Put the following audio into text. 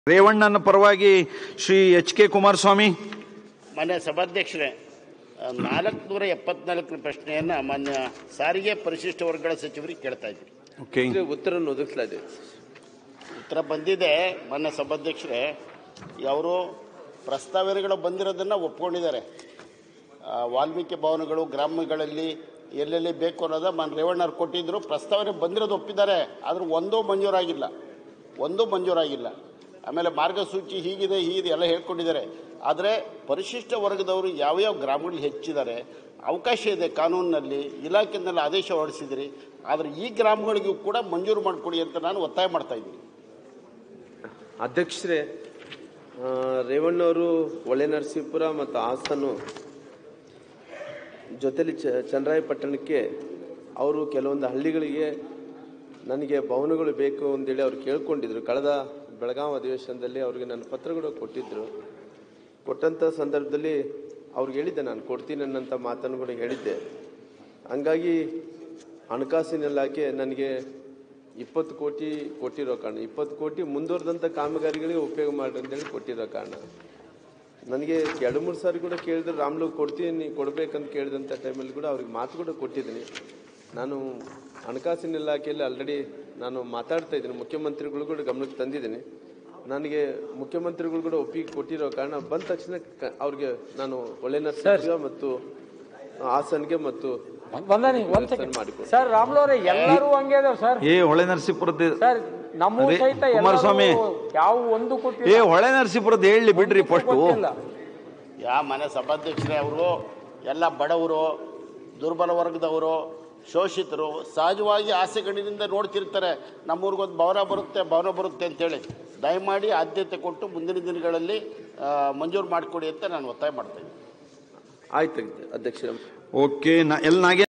ರೇವಣ್ಣನ ಪರವಾಗಿ Shri H K Kumaraswamy ಮಾನ್ಯ ಸಭಾಧ್ಯಕ್ಷರೇ ನಾಲ್ಕುನೂರ ಎಪ್ಪತ್ನಾಲ್ಕನೇ ಪ್ರಶ್ನೆಯನ್ನು ಮಾನ್ಯ ಸಾರಿಗೆ ಪರಿಶಿಷ್ಟ ವರ್ಗಗಳ ಸಚಿವರಿಗೆ ಕೇಳ್ತಾ ಇದ್ದೀನಿ ಓಕೆ ಉತ್ತರ ಒದಗಿಸ್ಲಾ ಇದೆ ಉತ್ತರ ಬಂದಿದೆ ಮಾನ್ಯ ಸಭಾಧ್ಯಕ್ಷರೇ ಅವರು ಪ್ರಸ್ತಾವನೆಗಳು ಬಂದಿರೋದನ್ನು ಒಪ್ಕೊಂಡಿದ್ದಾರೆ ಆ, ವಾಲ್ಮೀಕಿ ಭವನಗಳು ಗ್ರಾಮಗಳಲ್ಲಿ ಎಲ್ಲೆಲ್ಲಿ ಬೇಕು ಅನ್ನೋದ ಮಾನ್ಯ ರೇವಣ್ಣವ್ರು ಕೊಟ್ಟಿದ್ದರು ಪ್ರಸ್ತಾವನೆ ಬಂದಿರೋದು ಒಪ್ಪಿದ್ದಾರೆ ಆದರೂ ಒಂದೂ ಮಂಜೂರಾಗಿಲ್ಲ ಒಂದೂ ಮಂಜೂರಾಗಿಲ್ಲ ಆಮೇಲೆ ಮಾರ್ಗಸೂಚಿ ಹೀಗಿದೆ ಹೀಗಿದೆ ಎಲ್ಲ ಹೇಳ್ಕೊಂಡಿದ್ದಾರೆ ಆದರೆ ಪರಿಶಿಷ್ಟ ವರ್ಗದವರು ಯಾವ್ಯಾವ ಗ್ರಾಮಗಳು ಹೆಚ್ಚಿದ್ದಾರೆ ಅವಕಾಶ ಇದೆ ಕಾನೂನಿನಲ್ಲಿ ಇಲಾಖೆನಲ್ಲಿ ಆದೇಶ ಹೊರಡಿಸಿದಿರಿ ಆದರೆ ಈ ಗ್ರಾಮಗಳಿಗೂ ಕೂಡ ಮಂಜೂರು ಮಾಡಿಕೊಡಿ ಅಂತ ನಾನು ಒತ್ತಾಯ ಮಾಡ್ತಾ ಇದ್ದೀನಿ ಅಧ್ಯಕ್ಷರೇ ಆ, ರೇವಣ್ಣವರು ಒಳ್ಳೆ ನರಸೀಪುರ ಮತ್ತು ಹಾಸನು ಜೊತೆಲಿ ಚ ಚನ್ನರಾಯಪಟ್ಟಣಕ್ಕೆ ಅವರು ಕೆಲವೊಂದು ಹಳ್ಳಿಗಳಿಗೆ ನನಗೆ ಭವನಗಳು ಬೇಕು ಅಂತೇಳಿ ಅವ್ರು ಕೇಳ್ಕೊಂಡಿದ್ರು ಕಳೆದ ಬೆಳಗಾವಿ ಅಧಿವೇಶನದಲ್ಲಿ ಅವ್ರಿಗೆ ನನ್ನ ಪತ್ರಗಳು ಕೊಟ್ಟಿದ್ದರು ಕೊಟ್ಟಂಥ ಸಂದರ್ಭದಲ್ಲಿ ಅವ್ರಿಗೆ ಹೇಳಿದ್ದೆ ನಾನು ಕೊಡ್ತೀನಿ ಅನ್ನೋಂಥ ಮಾತನ್ನು ಕೂಡ ಹೇಳಿದ್ದೆ ಹಂಗಾಗಿ ಹಣಕಾಸಿನ ಇಲಾಖೆ ನನಗೆ ಇಪ್ಪತ್ತು ಕೋಟಿ ಕೊಟ್ಟಿರೋ ಕಾರಣ ಇಪ್ಪತ್ತು ಕೋಟಿ ಮುಂದುವರೆದಂಥ ಕಾಮಗಾರಿಗಳಿಗೆ ಉಪಯೋಗ ಮಾಡಿ ಅಂತೇಳಿ ಕೊಟ್ಟಿರೋ ಕಾರಣ ನನಗೆ ಎರಡು ಮೂರು ಸಾರಿ ಕೂಡ ಕೇಳಿದ್ರೆ ರಾಮ್ಲು ಕೊಡ್ತೀನಿ ಕೊಡ್ಬೇಕಂತ ಕೇಳಿದಂಥ ಟೈಮಲ್ಲಿ ಕೂಡ ಅವ್ರಿಗೆ ಮಾತು ಕೂಡ ಕೊಟ್ಟಿದ್ದೀನಿ ನಾನು ಹಣಕಾಸಿನ ಇಲಾಖೆಯಲ್ಲಿ ಆಲ್ರೆಡಿ ನಾನು ಮಾತಾಡ್ತಾ ಇದ್ದೀನಿ ಮುಖ್ಯಮಂತ್ರಿಗಳು ಕೂಡ ಗಮನಕ್ಕೆ ತಂದಿದ್ದೀನಿ ನನಗೆ ಮುಖ್ಯಮಂತ್ರಿಗಳು ಕೂಡ ಒಪ್ಪಿಗೆ ಕೊಟ್ಟಿರೋ ಕಾರಣ ಬಂದ ತಕ್ಷಣ ಕ- ಅವ್ರಿಗೆ ನಾನು ಒಳ್ಳೆ ನರ್ಸಿಂಗ್ ಮತ್ತು ಹಾಸನ್ಗೆ ಮತ್ತು ಬಂದಾನಿ ಒಂದ್ ಕೆಲಸ ಸೆಕೆಂಡ್ ಮಾಡಿಕೊಡಿ. ಸರ್ ರಾಮ್ಲವ್ರೆ ಎಲ್ಲರೂ ಹಂಗೆ ಅದಾವ ಸರ್ ಏ ಹೊಳೆ ನರಸೀಪುರದ ಸರ್ ನಮ್ಮ ಅದೇ, ಸಹಿತ ಕುಮಾರಸ್ವಾಮಿ. ಎಲ್ಲರೂ ಯಾವ ಒಂದು ಏ ಕೊಟ್ಟಿಲ್ಲ ಹೊಳೆ ನರಸೀಪುರದ ಹೇಳಿ ಬಿಡ್ರಿ ಒಂದು ಫಸ್ಟ್ ಕೊಟ್ಟಿಲ್ಲ. ಯಾ ಮನೆ ಸಭಾಧ್ಯಕ್ಷರೇ ಅವರು ಎಲ್ಲ ಬಡವರು ದುರ್ಬಲ ವರ್ಗದವರು ಶೋಷಿತರು ಸಹಜವಾಗಿ ಆಸೆಗಳಿಂದ ನೋಡ್ತಿರ್ತಾರೆ ನಮ್ಮೂರಿಗೊಂದು ಭವನ ಬರುತ್ತೆ ಭವನ ಬರುತ್ತೆ ಅಂತೇಳಿ ದಯಮಾಡಿ ಆದ್ಯತೆ ಕೊಟ್ಟು ಮುಂದಿನ ದಿನಗಳಲ್ಲಿ ಆ, ಮಂಜೂರು ಮಾಡಿಕೊಡಿ ಅಂತ ನಾನು ಒತ್ತಾಯ ಮಾಡ್ತಾ ಇದ್ದೀನಿ ಆಯ್ತು ಅಧ್ಯಕ್ಷರ ಓಕೆ ನಾ ಎಲ್ ನಾಗೇ